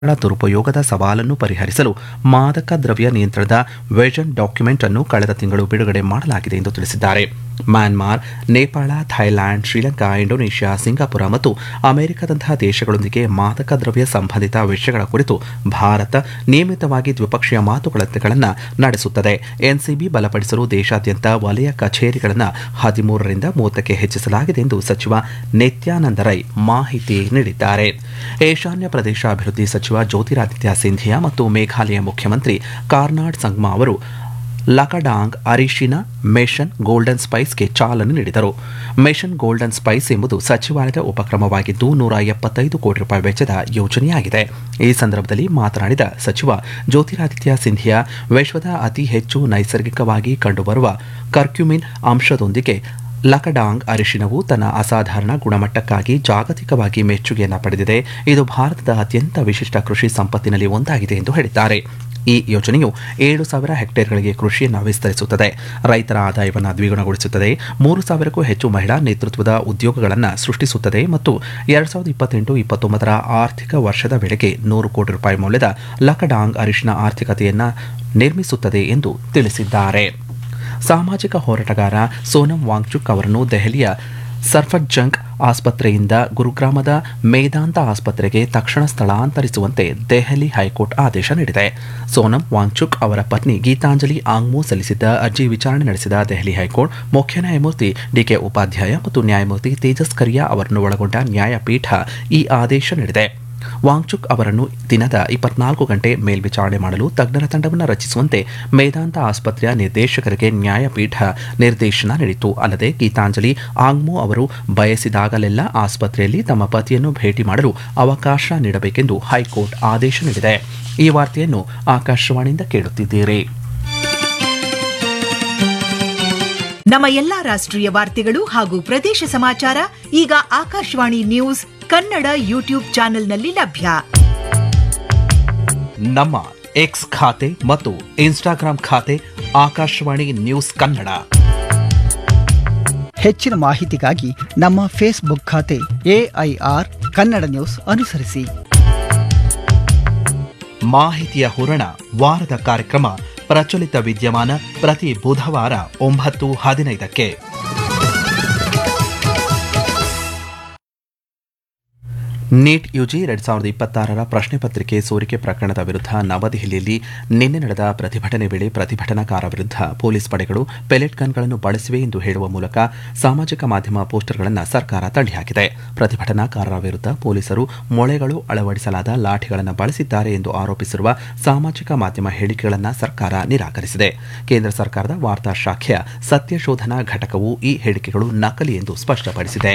ಗಳ ದುರುಪಯೋಗದ ಸವಾಲನ್ನು ಪರಿಹರಿಸಲು ಮಾದಕ ದ್ರವ್ಯ ನಿಯಂತ್ರಣದ ವಿಷನ್ ಡಾಕ್ಯುಮೆಂಟ್ ಅನ್ನು ಕಳೆದ ತಿಂಗಳು ಬಿಡುಗಡೆ ಮಾಡಲಾಗಿದೆ ಎಂದು ತಿಳಿಸಿದ್ದಾರೆ Myanmar Nepal Thailand Sri Lanka Indonesia Singapore ಮತ್ತು ಅಮೆರಿಕದಂತಹ ದೇಶಗಳೊಂದಿಗೆ ಮಾದಕ ದ್ರವ್ಯ ಸಂಬಂಧಿತ ವಿಷಯಗಳ ಕುರಿತು ಭಾರತ ನಿಯಮಿತವಾಗಿ ದ್ವಿಪಕ್ಷೀಯ ಮಾತುಕತೆಗಳನ್ನು ನಡೆಸುತ್ತದೆ ಎನ್ಸಿಬಿ ಬಲಪಡಿಸಲು ದೇಶಾದ್ಯಂತ ವಲಯ ಕಚೇರಿಗಳನ್ನು ಹದಿಮೂರರಿಂದ ಮೂವತ್ತಕ್ಕೆ ಹೆಚ್ಚಿಸಲಾಗಿದೆ ಎಂದು ಸಚಿವ ನಿತ್ಯಾನಂದ ರೈ ಮಾಹಿತಿ ನೀಡಿದ್ದಾರೆ ಈಶಾನ್ಯ ಪ್ರದೇಶ ಅಭಿವೃದ್ಧಿ ಸಚಿವ ಜ್ಯೋತಿರಾದಿತ್ಯ ಸಿಂಧಿಯಾ ಮತ್ತು ಮೇಘಾಲಯ ಮುಖ್ಯಮಂತ್ರಿ ಕಾರ್ನಾಡ್ ಸಂಗ್ಮಾ ಅವರು ಲಕಡಾಂಗ್ ಅರಿಶಿನ ಮೆಷನ್ ಗೋಲ್ಡನ್ ಸ್ಪೈಸ್ಗೆ ಚಾಲನೆ ನೀಡಿದರು ಮೆಷನ್ ಗೋಲ್ಡನ್ ಸ್ಪೈಸ್ ಎಂಬುದು ಸಚಿವಾಲಯದ ಉಪಕ್ರಮವಾಗಿದ್ದು ನೂರ ಎಪ್ಪತ್ತೈದು ಕೋಟಿ ರೂಪಾಯಿ ವೆಚ್ಚದ ಯೋಜನೆಯಾಗಿದೆ ಈ ಸಂದರ್ಭದಲ್ಲಿ ಮಾತನಾಡಿದ ಸಚಿವ ಜ್ಯೋತಿರಾದಿತ್ಯ ಸಿಂಧಿಯಾ ವಿಶ್ವದ ಅತಿ ಹೆಚ್ಚು ನೈಸರ್ಗಿಕವಾಗಿ ಕಂಡುಬರುವ ಕರ್ಕ್ಯುಮಿನ್ ಅಂಶದೊಂದಿಗೆ ಲಕಡಾಂಗ್ ಅರಿಶಿನವು ತನ್ನ ಅಸಾಧಾರಣ ಗುಣಮಟ್ಟಕ್ಕಾಗಿ ಜಾಗತಿಕವಾಗಿ ಮೆಚ್ಚುಗೆಯನ್ನು ಪಡೆದಿದೆ ಇದು ಭಾರತದ ಅತ್ಯಂತ ವಿಶಿಷ್ಟ ಕೃಷಿ ಸಂಪತ್ತಿನಲ್ಲಿ ಒಂದಾಗಿದೆ ಎಂದು ಹೇಳಿದ್ದಾರೆ ಈ ಯೋಜನೆಯು ಏಳು ಸಾವಿರ ಹೆಕ್ಟೇರ್ಗಳಿಗೆ ಕೃಷಿಯನ್ನು ವಿಸ್ತರಿಸುತ್ತದೆ ರೈತರ ಆದಾಯವನ್ನು ದ್ವಿಗುಣಗೊಳಿಸುತ್ತದೆ ಮೂರು ಸಾವಿರಕ್ಕೂ ಹೆಚ್ಚು ಮಹಿಳಾ ನೇತೃತ್ವದ ಉದ್ಯೋಗಗಳನ್ನು ಸೃಷ್ಟಿಸುತ್ತದೆ ಮತ್ತು ಎರಡ್ ಸಾವಿರದ ಇಪ್ಪತ್ತೆಂಟು ಇಪ್ಪತ್ತೊಂಬತ್ತರ ಆರ್ಥಿಕ ವರ್ಷದ ವೇಳೆಗೆ ನೂರು ಕೋಟಿ ರೂಪಾಯಿ ಮೌಲ್ಯದ ಲಕಡಾಂಗ್ ಅರಿಶಿನ ಆರ್ಥಿಕತೆಯನ್ನು ನಿರ್ಮಿಸುತ್ತದೆ ಎಂದು ತಿಳಿಸಿದ್ದಾರೆ ಸಾಮಾಜಿಕ ಹೋರಾಟಗಾರ ಸೋನಂ ವಾಂಗ್ಚುಕ್ ಅವರನ್ನು ದೆಹಲಿಯ ಸರ್ಫರ್ಜಂಗ್ ಆಸ್ಪತ್ರೆಯಿಂದ ಗುರುಗ್ರಾಮದ ಮೇದಾಂತ ಆಸ್ಪತ್ರೆಗೆ ತಕ್ಷಣ ಸ್ಥಳಾಂತರಿಸುವಂತೆ ದೆಹಲಿ ಹೈಕೋರ್ಟ್ ಆದೇಶ ನೀಡಿದೆ ಸೋನಂ ವಾಂಗ್ಚುಕ್ ಅವರ ಪತ್ನಿ ಗೀತಾಂಜಲಿ ಆಂಗ್ಮೋ ಸಲ್ಲಿಸಿದ್ದ ಅರ್ಜಿ ವಿಚಾರಣೆ ನಡೆಸಿದ ದೆಹಲಿ ಹೈಕೋರ್ಟ್ ಮುಖ್ಯ ನ್ಯಾಯಮೂರ್ತಿ ಡಿಕೆ ಉಪಾಧ್ಯಾಯ ಮತ್ತು ನ್ಯಾಯಮೂರ್ತಿ ತೇಜಸ್ ಕರಿಯಾ ಅವರನ್ನು ಒಳಗೊಂಡ ನ್ಯಾಯಪೀಠ ಈ ಆದೇಶ ನೀಡಿದೆ ವಾಂಗ್ಚುಕ್ ಅವರನ್ನು ದಿನದ ಇಪ್ಪತ್ನಾಲ್ಕು ಗಂಟೆ ಮೇಲ್ವಿಚಾರಣೆ ಮಾಡಲು ತಜ್ಞರ ತಂಡವನ್ನು ರಚಿಸುವಂತೆ ಮೇದಾಂತ ಆಸ್ಪತ್ರೆಯ ನಿರ್ದೇಶಕರಿಗೆ ನ್ಯಾಯಪೀಠ ನಿರ್ದೇಶನ ನೀಡಿತು ಅಲ್ಲದೆ ಗೀತಾಂಜಲಿ ಆಂಗ್ಮೋ ಅವರು ಬಯಸಿದಾಗಲೆಲ್ಲ ಆಸ್ಪತ್ರೆಯಲ್ಲಿ ತಮ್ಮ ಪತಿಯನ್ನು ಭೇಟಿ ಮಾಡಲು ಅವಕಾಶ ನೀಡಬೇಕೆಂದು ಹೈಕೋರ್ಟ್ ಆದೇಶ ನೀಡಿದೆ ಈ ವಾರ್ತೆಯನ್ನು ಆಕಾಶವಾಣಿಯಿಂದ ಕೇಳುತ್ತಿದ್ದೀರಿ ನಮ್ಮ ಎಲ್ಲಾ ರಾಷ್ಟ್ರೀಯ ವಾರ್ತೆಗಳು ಹಾಗೂ ಪ್ರದೇಶ ಸಮಾಚಾರ ಈಗ ಆಕಾಶವಾಣಿ ನ್ಯೂಸ್ ಕನ್ನಡ ಯೂಟ್ಯೂಬ್ ಚಾನೆಲ್ನಲ್ಲಿ ಲಭ್ಯ ನಮ್ಮ ಎಕ್ಸ್ ಖಾತೆ ಮತ್ತು ಇನ್ಸ್ಟಾಗ್ರಾಂ ಖಾತೆ ಆಕಾಶವಾಣಿ ನ್ಯೂಸ್ ಕನ್ನಡ ಹೆಚ್ಚಿನ ಮಾಹಿತಿಗಾಗಿ ನಮ್ಮ ಫೇಸ್ಬುಕ್ ಖಾತೆ ಎಐಆರ್ ಕನ್ನಡ ನ್ಯೂಸ್ ಅನುಸರಿಸಿ ಮಾಹಿತಿಯ ಹೂರಣ ವಾರದ ಕಾರ್ಯಕ್ರಮ ಪ್ರಚಲಿತ ವಿದ್ಯಮಾನ ಪ್ರತಿ ಬುಧವಾರ ಒಂಬತ್ತು ಹದಿನೈದಕ್ಕೆ ನೀಟ್ ಯುಜಿ ಎರಡ್ ಸಾವಿರದ ಇಪ್ಪತ್ತಾರರ ಪ್ರಶ್ನೆ ಪತ್ರಿಕೆ ಸೋರಿಕೆ ಪ್ರಕರಣದ ವಿರುದ್ಧ ನವದೆಹಲಿಯಲ್ಲಿ ನಿನ್ನೆ ನಡೆದ ಪ್ರತಿಭಟನೆ ವೇಳೆ ಪ್ರತಿಭಟನಾಕಾರ ವಿರುದ್ಧ ಪೊಲೀಸ್ ಪಡೆಗಳು ಪೆಲೆಟ್ ಗನ್ಗಳನ್ನು ಬಳಸಿವೆ ಎಂದು ಹೇಳುವ ಮೂಲಕ ಸಾಮಾಜಿಕ ಮಾಧ್ಯಮ ಪೋಸ್ಟರ್ಗಳನ್ನು ಸರ್ಕಾರ ತಳ್ಳಿಹಾಕಿದೆ ಪ್ರತಿಭಟನಾಕಾರರ ವಿರುದ್ಧ ಪೊಲೀಸರು ಮೊಳೆಗಳು ಅಳವಡಿಸಲಾದ ಲಾಠಿಗಳನ್ನು ಬಳಸಿದ್ದಾರೆ ಎಂದು ಆರೋಪಿಸಿರುವ ಸಾಮಾಜಿಕ ಮಾಧ್ಯಮ ಹೇಳಿಕೆಗಳನ್ನು ಸರ್ಕಾರ ನಿರಾಕರಿಸಿದೆ ಕೇಂದ್ರ ಸರ್ಕಾರದ ವಾರ್ತಾ ಶಾಖೆಯ ಸತ್ಯಶೋಧನಾ ಘಟಕವು ಈ ಹೇಳಿಕೆಗಳು ನಕಲಿ ಎಂದು ಸ್ಪಷ್ಟಪಡಿಸಿದೆ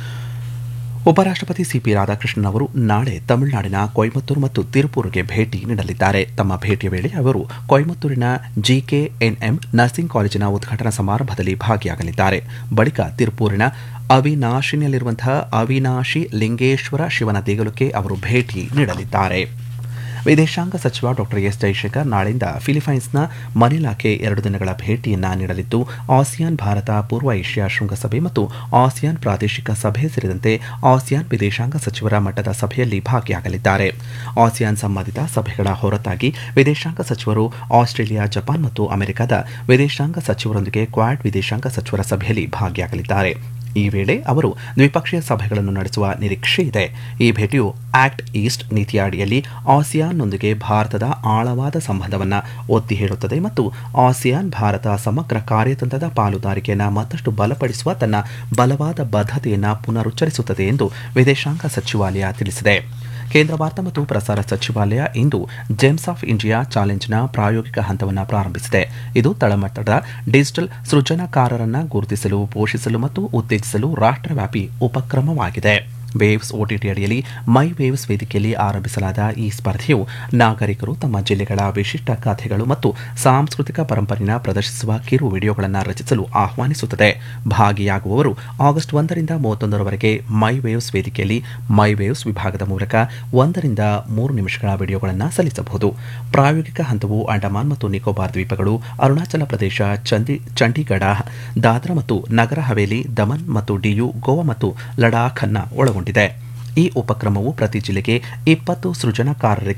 ಉಪರಾಷ್ಟಪತಿ ಸಿಪಿ ರಾಧಾಕೃಷ್ಣನ್ ಅವರು ನಾಳೆ ತಮಿಳುನಾಡಿನ ಕೊಯಮತ್ತೂರು ಮತ್ತು ತಿರುಪೂರ್ಗೆ ಭೇಟಿ ನೀಡಲಿದ್ದಾರೆ ತಮ್ಮ ಭೇಟಿಯ ವೇಳೆ ಅವರು ಕೊಯಮತ್ತೂರಿನ ಜಿಕೆಎನ್ಎಂ ನರ್ಸಿಂಗ್ ಕಾಲೇಜಿನ ಉದ್ಘಾಟನಾ ಸಮಾರಂಭದಲ್ಲಿ ಭಾಗಿಯಾಗಲಿದ್ದಾರೆ ಬಳಿಕ ತಿರುಪೂರಿನ ಅವಿನಾಶಿನಲ್ಲಿರುವಂತಹ ಅವಿನಾಶಿ ಲಿಂಗೇಶ್ವರ ಶಿವನ ದೇಗುಲಕ್ಕೆ ಅವರು ಭೇಟಿ ನೀಡಲಿದ್ದಾರೆ ವಿದೇಶಾಂಗ ಸಚಿವ ಡಾಕ್ಟರ್ ಎಸ್ ಜೈಶಂಕರ್ ನಾಳೆಯಿಂದ ಫಿಲಿಪೈನ್ಸ್ನ ಮನಿಲಾಕ್ಕೆ ಎರಡು ದಿನಗಳ ಭೇಟಿಯನ್ನ ನೀಡಲಿದ್ದು ಆಸಿಯಾನ್ ಭಾರತ ಪೂರ್ವ ಏಷ್ಯಾ ಶೃಂಗಸಭೆ ಮತ್ತು ಆಸಿಯಾನ್ ಪ್ರಾದೇಶಿಕ ಸಭೆ ಸೇರಿದಂತೆ ಆಸಿಯಾನ್ ವಿದೇಶಾಂಗ ಸಚಿವರ ಮಟ್ಟದ ಸಭೆಯಲ್ಲಿ ಭಾಗಿಯಾಗಲಿದ್ದಾರೆ ಆಸಿಯಾನ್ ಸಂಬಂಧಿತ ಸಭೆಗಳ ಹೊರತಾಗಿ ವಿದೇಶಾಂಗ ಸಚಿವರು ಆಸ್ಟ್ರೇಲಿಯಾ ಜಪಾನ್ ಮತ್ತು ಅಮೆರಿಕದ ವಿದೇಶಾಂಗ ಸಚಿವರೊಂದಿಗೆ ಕ್ವಾಡ್ ವಿದೇಶಾಂಗ ಸಚಿವರ ಸಭೆಯಲ್ಲಿ ಭಾಗಿಯಾಗಲಿದ್ದಾರೆ ಈ ವೇಳೆ ಅವರು ದ್ವಿಪಕ್ಷೀಯ ಸಭೆಗಳನ್ನು ನಡೆಸುವ ನಿರೀಕ್ಷೆ ಇದೆ ಈ ಭೇಟಿಯು ಆಕ್ಟ್ ಈಸ್ಟ್ ನೀತಿಯ ಅಡಿಯಲ್ಲಿ ಆಸಿಯಾನ್ನೊಂದಿಗೆ ಭಾರತದ ಆಳವಾದ ಸಂಬಂಧವನ್ನು ಒತ್ತಿ ಹೇಳುತ್ತದೆ ಮತ್ತು ಆಸಿಯಾನ್ ಭಾರತ ಸಮಗ್ರ ಕಾರ್ಯತಂತ್ರದ ಪಾಲುದಾರಿಕೆಯನ್ನು ಮತ್ತಷ್ಟು ಬಲಪಡಿಸುವ ತನ್ನ ಬಲವಾದ ಬದ್ಧತೆಯನ್ನು ಪುನರುಚ್ಚರಿಸುತ್ತದೆ ಎಂದು ವಿದೇಶಾಂಗ ಸಚಿವಾಲಯ ತಿಳಿಸಿದೆ ಕೇಂದ್ರ ವಾರ್ತಾ ಮತ್ತು ಪ್ರಸಾರ ಸಚಿವಾಲಯ ಇಂದು ಜೆಮ್ಸ್ ಆಫ್ ಇಂಡಿಯಾ ಚಾಲೆಂಜ್ನ ಪ್ರಾಯೋಗಿಕ ಹಂತವನ್ನು ಪ್ರಾರಂಭಿಸಿದೆ ಇದು ತಳಮಟ್ಟದ ಡಿಜಿಟಲ್ ಸೃಜನಕಾರರನ್ನು ಗುರುತಿಸಲು ಪೋಷಿಸಲು ಮತ್ತು ಉತ್ತೇಜಿಸಲು ರಾಷ್ಟ್ರವ್ಯಾಪಿ ಉಪಕ್ರಮವಾಗಿದೆ ವೇವ್ಸ್ ಓಟಿಟಿ ಅಡಿಯಲ್ಲಿ ಮೈ ವೇವ್ಸ್ ವೇದಿಕೆಯಲ್ಲಿ ಆರಂಭಿಸಲಾದ ಈ ಸ್ಪರ್ಧೆಯು ನಾಗರಿಕರು ತಮ್ಮ ಜಿಲ್ಲೆಗಳ ವಿಶಿಷ್ಟ ಕಥೆಗಳು ಮತ್ತು ಸಾಂಸ್ಕೃತಿಕ ಪರಂಪರೆಯನ್ನು ಪ್ರದರ್ಶಿಸುವ ಕಿರು ವಿಡಿಯೋಗಳನ್ನು ರಚಿಸಲು ಆಹ್ವಾನಿಸುತ್ತದೆ ಭಾಗಿಯಾಗುವವರು ಆಗಸ್ಟ್ ಒಂದರಿಂದ ಮೂವತ್ತೊಂದರವರೆಗೆ ಮೈ ವೇವ್ಸ್ ವೇದಿಕೆಯಲ್ಲಿ ಮೈ ವೇವ್ಸ್ ವಿಭಾಗದ ಮೂಲಕ ಒಂದರಿಂದ ಮೂರು ನಿಮಿಷಗಳ ವಿಡಿಯೋಗಳನ್ನು ಸಲ್ಲಿಸಬಹುದು ಪ್ರಾಯೋಗಿಕ ಹಂತವು ಅಂಡಮಾನ್ ಮತ್ತು ನಿಕೋಬಾರ್ ದ್ವೀಪಗಳು ಅರುಣಾಚಲ ಪ್ರದೇಶ ಚಂದಿ ಚಂಡೀಗಢ ದಾದ್ರಾ ಮತ್ತು ನಗರ ಹವೇಲಿ ದಮನ್ ಮತ್ತು ಡಿಯು ಗೋವಾ ಮತ್ತು ಲಡಾಖ್ ಅನ್ನ ಒಳಗೊಂಡಿದೆ ಈ ಉಪಕ್ರಮವು ಪ್ರತಿ ಜಿಲ್ಲೆಗೆ ಇಪ್ಪತ್ತು ಸೃಜನಕಾರರಿಗೆ